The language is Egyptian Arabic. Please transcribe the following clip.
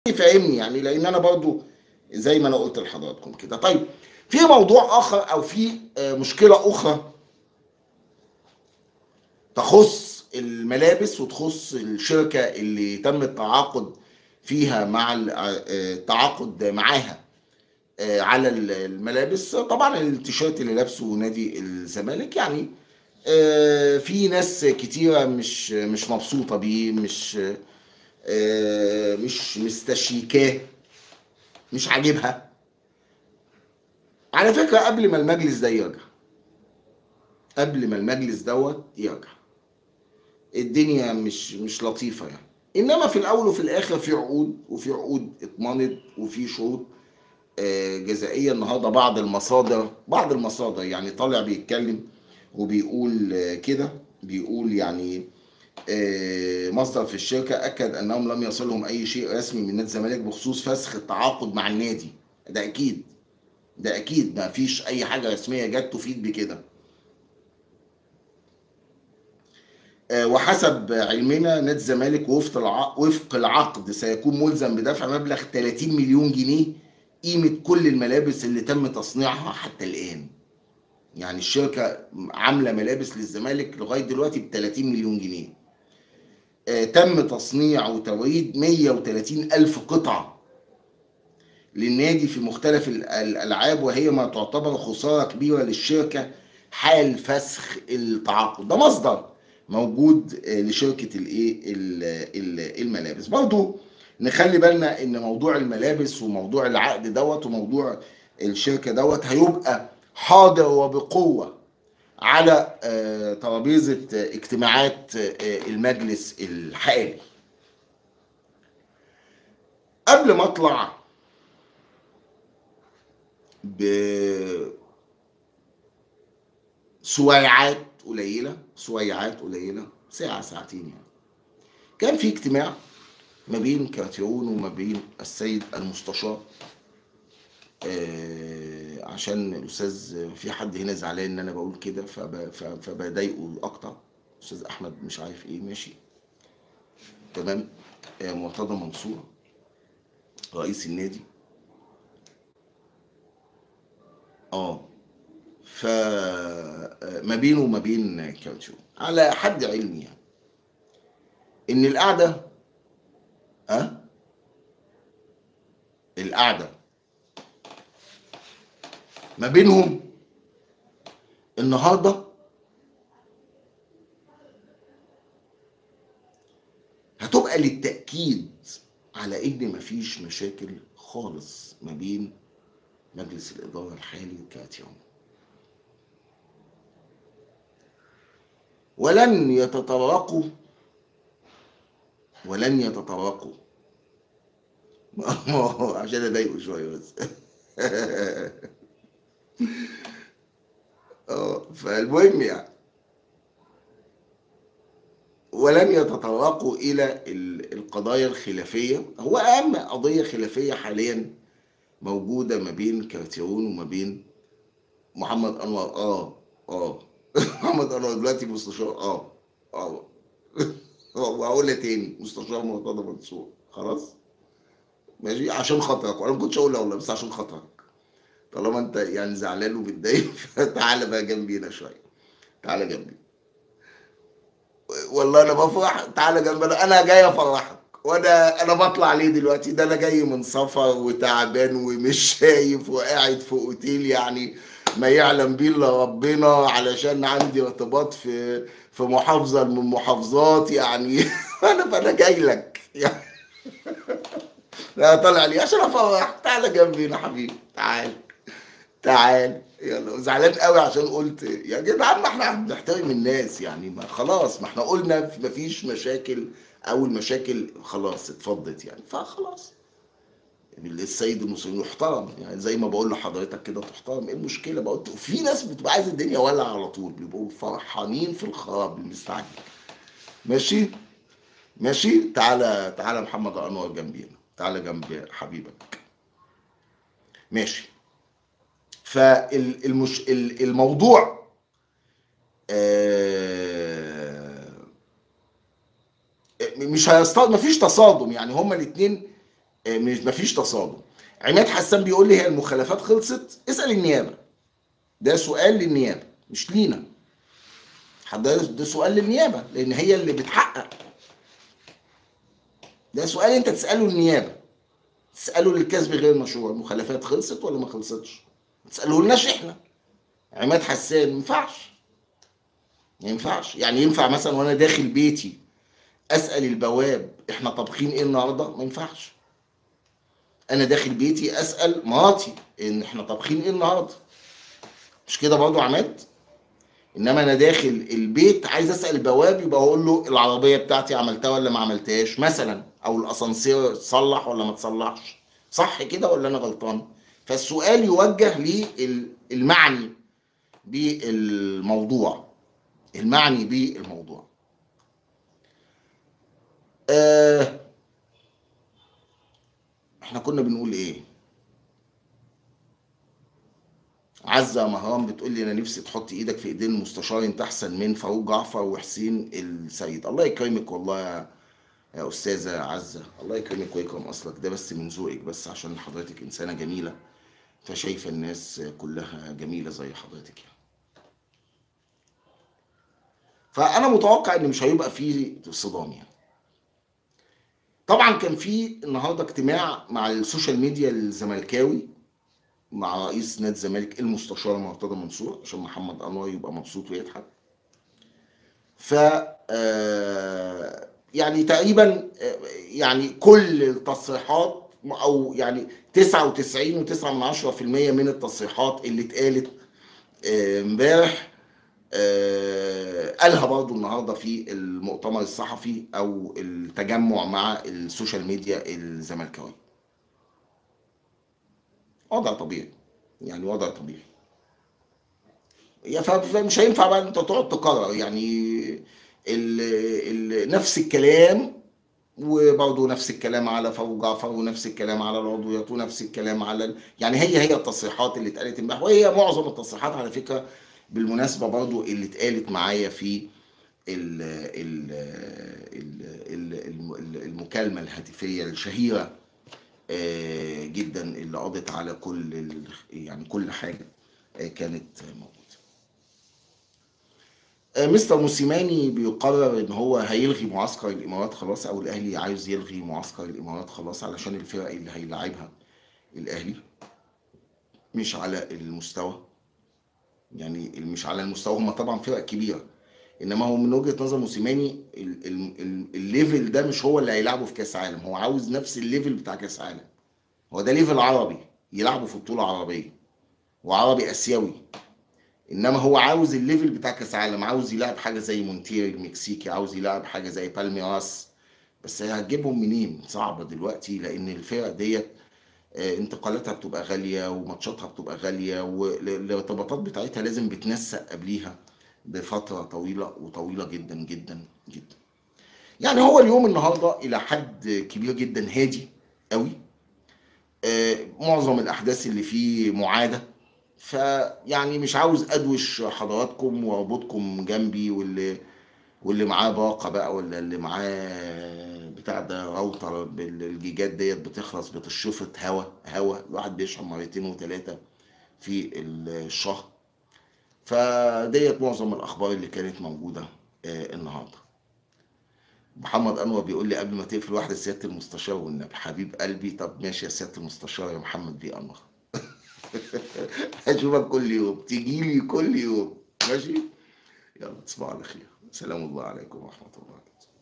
فاهمني يعني لان انا برضو زي ما انا قلت لحضراتكم كده طيب في موضوع اخر او في آه، مشكله اخرى تخص الملابس وتخص الشركه اللي تم التعاقد فيها مع ال- آه، التعاقد معاها آه، على ال- الملابس طبعا التيشيرت اللي لابسه نادي الزمالك يعني آه، في ناس كتيره مش مش مبسوطه بيه مش آه، مش مستشيكاه مش عاجبها على فكره قبل ما المجلس ده يرجع قبل ما المجلس دوت يرجع الدنيا مش مش لطيفه يعني انما في الاول وفي الاخر في عقود وفي عقود اتمضت وفي شروط آه، جزائيه النهارده بعض المصادر بعض المصادر يعني طالع بيتكلم وبيقول آه، كده بيقول يعني آه، مصدر في الشركه اكد انهم لم يصلهم اي شيء رسمي من نادي الزمالك بخصوص فسخ التعاقد مع النادي ده اكيد ده اكيد ما فيش اي حاجه رسميه جت تفيد بكده آه، وحسب علمنا نادي الزمالك وفق الع- وفق العقد سيكون ملزم بدفع مبلغ 30 مليون جنيه قيمة كل الملابس اللي تم تصنيعها حتى الآن يعني الشركة عاملة ملابس للزمالك لغاية دلوقتي ب 30 مليون جنيه آه، تم تصنيع وتوريد 130 ألف قطعة للنادي في مختلف ال- الألعاب وهي ما تعتبر خسارة كبيرة للشركة حال فسخ التعاقد ده مصدر موجود آه، لشركة الايه ال- ال- الملابس برضو نخلي بالنا ان موضوع الملابس وموضوع العقد دوت وموضوع الشركة دوت هيبقى حاضر وبقوة على آه، ترابيزة آه، اجتماعات آه، المجلس الحالي قبل ما اطلع بسويعات قليلة سويعات قليلة ساعة ساعتين يعني كان في اجتماع ما بين كاتيون وما بين السيد المستشار آه عشان الاستاذ في حد هنا زعلان ان انا بقول كده فب- ف- فبضايقه اكتر استاذ احمد مش عارف ايه ماشي تمام آه مرتضى منصور رئيس النادي اه ف آه، ما بينه وما بين كاتيون على حد علمي يعني ان القعده ها القعده ما بينهم النهارده هتبقى للتأكيد على إن مفيش مشاكل خالص ما بين مجلس الإدارة الحالي وكاتيون ولن يتطرقوا ولن يتطرقوا عشان أضايقه شوية بس اه فالمهم يعني ولن يتطرقوا الى ال- القضايا الخلافيه هو اهم قضيه خلافيه حاليا موجوده ما بين كارتيرون وما بين محمد انور اه اه محمد انور دلوقتي مستشار اه اه وهقولها تاني مستشار مرتضى منصور خلاص ماشي عشان خاطرك وانا ما كنتش اقولها والله بس عشان خاطرك طالما انت يعني زعلان ومتضايق فتعالى بقى جنبينا شويه تعالى جنبي والله انا بفرح تعالى جنبنا انا جاي افرحك وانا انا بطلع ليه دلوقتي ده انا جاي من سفر وتعبان ومش شايف وقاعد في اوتيل يعني ما يعلم بيه الا ربنا علشان عندي ارتباط في في محافظه من المحافظات يعني انا فانا جاي لك يعني لا طالع لي عشان افرح تعالى جنبينا حبيبي تعال تعال يلا زعلان قوي عشان قلت يا جدعان ما احنا بنحترم الناس يعني ما خلاص ما احنا قلنا ما فيش مشاكل او المشاكل خلاص اتفضت يعني فخلاص يعني السيد المسلم يحترم يعني زي ما بقول لحضرتك كده تحترم ايه المشكله بقول في ناس بتبقى عايزه الدنيا ولع على طول بيبقوا فرحانين في الخراب المستعجل ماشي ماشي تعالى تعالى محمد انور جنبينا تعالى جنب حبيبك ماشي فالمش الموضوع آه، مش هيصطاد مفيش تصادم يعني هما الاثنين آه، مش مفيش تصادم عماد حسان بيقول لي هي المخالفات خلصت اسال النيابه ده سؤال للنيابه مش لينا حضرتك ده سؤال للنيابه لان هي اللي بتحقق ده سؤال انت تساله النيابه تساله للكسب غير المشروع المخالفات خلصت ولا ما خلصتش ما تساله لناش احنا عماد حسان ما ينفعش ما ينفعش يعني ينفع مثلا وانا داخل بيتي اسال البواب احنا طابخين ايه النهارده ما ينفعش انا داخل بيتي اسال مراتي ان احنا طابخين ايه النهارده مش كده برضه عماد انما انا داخل البيت عايز اسال البواب يبقى اقول له العربيه بتاعتي عملتها ولا ما عملتهاش مثلا او الاسانسير صلح ولا ما تصلحش صح كده ولا انا غلطان فالسؤال يوجه للمعني بالموضوع المعني بالموضوع آه احنا كنا بنقول ايه عزة مهران بتقول لي انا نفسي تحط ايدك في ايدين المستشار انت احسن من فاروق جعفر وحسين السيد الله يكرمك والله يا, يا استاذه عزة الله يكرمك ويكرم اصلك ده بس من ذوقك بس عشان حضرتك انسانه جميله فشايفه الناس كلها جميله زي حضرتك يعني فانا متوقع ان مش هيبقى فيه صدام يعني طبعا كان في النهارده اجتماع مع السوشيال ميديا الزملكاوي مع رئيس نادي الزمالك المستشار مرتضى منصور عشان محمد انور يبقى مبسوط ويضحك ف آه، يعني تقريبا آه، يعني كل التصريحات او يعني 99 و9 من 10% من التصريحات اللي اتقالت آه، امبارح قالها برضو النهارده في المؤتمر الصحفي او التجمع مع السوشيال ميديا الزملكاوي وضع طبيعي يعني وضع طبيعي فمش هينفع بقى انت تقعد تكرر يعني ال ال نفس الكلام وبرضه نفس الكلام على فاروق جعفر ونفس الكلام على العضويات ونفس الكلام على يعني هي هي التصريحات اللي اتقالت امبارح وهي معظم التصريحات على فكره بالمناسبه برضه اللي اتقالت معايا في ال ال ال المكالمه الهاتفيه الشهيره آه، جدا اللي قضت على كل يعني كل حاجه آه، كانت موجوده. آه، مستر موسيماني بيقرر ان هو هيلغي معسكر الامارات خلاص او الاهلي عايز يلغي معسكر الامارات خلاص علشان الفرق اللي هيلاعبها الاهلي مش على المستوى يعني مش على المستوى هم طبعا فرق كبيره انما هو من وجهه نظر موسيماني الليفل ده مش هو اللي هيلعبه في كاس عالم هو عاوز نفس الليفل بتاع كاس عالم هو ده ليفل عربي يلعبه في بطوله عربيه وعربي اسيوي انما هو عاوز الليفل بتاع كاس عالم عاوز يلعب حاجه زي مونتير المكسيكي عاوز يلعب حاجه زي بالميراس بس هتجيبهم منين صعبه دلوقتي لان الفرق ديت آه، انتقالاتها بتبقى غاليه وماتشاتها بتبقى غاليه والارتباطات بتاعتها لازم بتنسق قبليها بفتره طويله وطويله جدا جدا جدا يعني هو اليوم النهارده الى حد كبير جدا هادي قوي آه، معظم الاحداث اللي فيه معاده فيعني مش عاوز ادوش حضراتكم واربطكم جنبي واللي واللي معاه باقه بقى ولا اللي معاه بتاع ده راوتر الجيجات ديت بتخلص بتشفط هوا هوا الواحد بيشحن مرتين وثلاثه في الشهر فديت معظم الاخبار اللي كانت موجوده آه، النهارده محمد انور بيقول لي قبل ما تقفل واحده سياده المستشار والنبي حبيب قلبي طب ماشي يا سياده المستشار يا محمد بيه انور هشوفك كل يوم تيجي لي كل يوم ماشي يلا تصبحوا على خير سلام الله عليكم ورحمه الله وبركاته